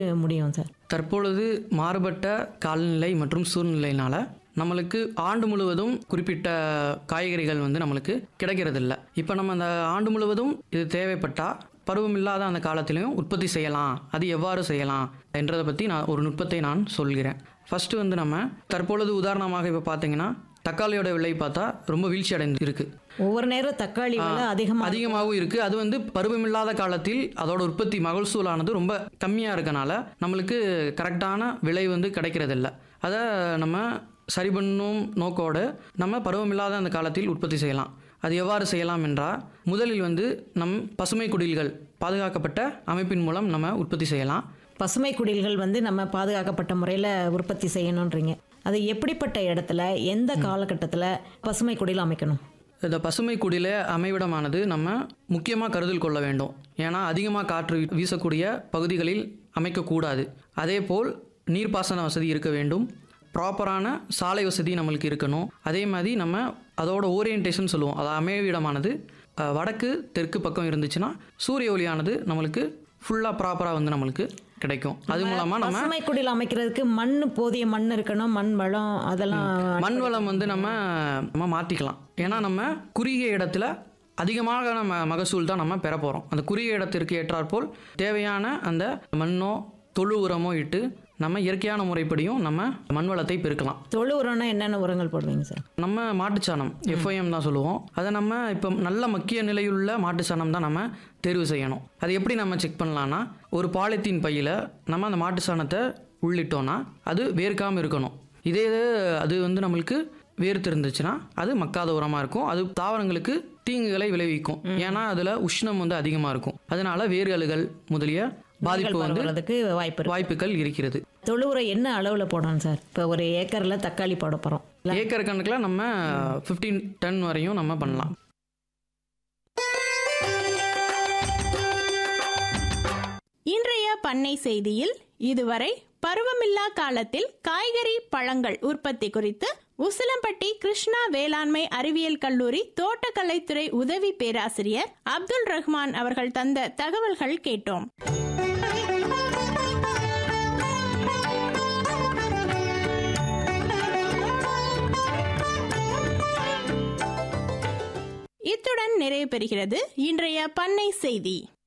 முடியும் சார் தற்பொழுது மாறுபட்ட காலநிலை மற்றும் சூழ்நிலையினால நம்மளுக்கு ஆண்டு முழுவதும் குறிப்பிட்ட காய்கறிகள் வந்து நம்மளுக்கு கிடைக்கிறதில்ல இப்போ நம்ம அந்த ஆண்டு முழுவதும் இது தேவைப்பட்டா பருவம் இல்லாத அந்த காலத்திலையும் உற்பத்தி செய்யலாம் அது எவ்வாறு செய்யலாம் என்றதை பற்றி நான் ஒரு நுட்பத்தை நான் சொல்கிறேன் ஃபர்ஸ்ட் வந்து நம்ம தற்பொழுது உதாரணமாக இப்போ பார்த்தீங்கன்னா தக்காளியோட விலை பார்த்தா ரொம்ப வீழ்ச்சி அடைந்து இருக்கு ஒவ்வொரு நேரம் தக்காளி விலை அதிகமாக அதிகமாகவும் இருக்கு அது வந்து பருவமில்லாத காலத்தில் அதோட உற்பத்தி மகசூலானது ரொம்ப கம்மியாக இருக்கனால நம்மளுக்கு கரெக்டான விலை வந்து கிடைக்கிறதில்ல அதை நம்ம சரி பண்ணும் நோக்கோடு நம்ம பருவமில்லாத அந்த காலத்தில் உற்பத்தி செய்யலாம் அது எவ்வாறு செய்யலாம் என்றால் முதலில் வந்து நம் பசுமை குடில்கள் பாதுகாக்கப்பட்ட அமைப்பின் மூலம் நம்ம உற்பத்தி செய்யலாம் பசுமை குடில்கள் வந்து நம்ம பாதுகாக்கப்பட்ட முறையில் உற்பத்தி செய்யணுன்றீங்க அது எப்படிப்பட்ட இடத்துல எந்த காலகட்டத்தில் பசுமை குடில் அமைக்கணும் இந்த பசுமை குடில அமைவிடமானது நம்ம முக்கியமாக கருத்தில் கொள்ள வேண்டும் ஏன்னா அதிகமாக காற்று வீ- வீசக்கூடிய பகுதிகளில் அமைக்கக்கூடாது அதேபோல் நீர்ப்பாசன வசதி இருக்க வேண்டும் ப்ராப்பரான சாலை வசதி நம்மளுக்கு இருக்கணும் அதே மாதிரி நம்ம அதோட ஓரியன்டேஷன் சொல்லுவோம் அது அமைவிடமானது அஹ், வடக்கு தெற்கு பக்கம் இருந்துச்சுன்னா சூரிய ஒளியானது நம்மளுக்கு ஃபுல்லாக ப்ராப்பராக வந்து நம்மளுக்கு கிடைக்கும் அது மூலமாக நம்ம பசுமை குடில் அமைக்கிறதுக்கு மண் போதிய மண் இருக்கணும் மண் வளம் அதெல்லாம் மண் வளம் வந்து நம்ம நம்ம மாற்றிக்கலாம் ஏன்னா நம்ம குறுகிய இடத்துல அதிகமாக நம்ம மகசூல் தான் நம்ம பெற போகிறோம் அந்த குறுகிய இடத்திற்கு ஏற்றாற்போல் தேவையான அந்த மண்ணோ தொழு உரமோ இட்டு நம்ம இயற்கையான முறைப்படியும் நம்ம மண் வளத்தை பெருக்கலாம் தொழு உரம்னா என்னென்ன உரங்கள் போடுவீங்க சார் நம்ம மாட்டுச்சாணம் எஃப்ஐஎம் தான் சொல்லுவோம் அதை நம்ம இப்போ நல்ல மக்கிய நிலையுள்ள மாட்டுச்சாணம் தான் நம்ம தேர்வு செய்யணும் அது எப்படி நம்ம செக் பண்ணலான்னா ஒரு பாலித்தீன் பையில் நம்ம அந்த மாட்டு சாணத்தை உள்ளிட்டோன்னா அது வேர்க்காமல் இருக்கணும் இதே இது அது வந்து நம்மளுக்கு வேர்த்து இருந்துச்சுன்னா அது மக்காத உரமாக இருக்கும் அது தாவரங்களுக்கு தீங்குகளை விளைவிக்கும் ஏன்னா அதில் உஷ்ணம் வந்து அதிகமாக இருக்கும் அதனால வேர்களுகள் முதலிய பாதிப்பு வந்து பரவுறதுக்கு வாய்ப்பு இருக்கு வாய்ப்புகள் இருக்கிறது தொழு உரம் என்ன அளவில் போடணும் சார் இப்போ ஒரு ஏக்கரில் தக்காளி போட போகிறோம் ஏக்கர் கணக்கில் நம்ம 15 டன் வரையும் நம்ம பண்ணலாம் இன்றைய பண்ணை செய்தியில் இதுவரை பருவமில்லா காலத்தில் காய்கறி பழங்கள் உற்பத்தி குறித்து உசிலம்பட்டி கிருஷ்ணா வேளாண்மை அறிவியல் கல்லூரி தோட்டக்கலைத்துறை உதவி பேராசிரியர் அப்துல் ரஹ்மான் அவர்கள் தந்த தகவல்கள் கேட்டோம் இத்துடன் நிறைவு பெறுகிறது இன்றைய பண்ணை செய்தி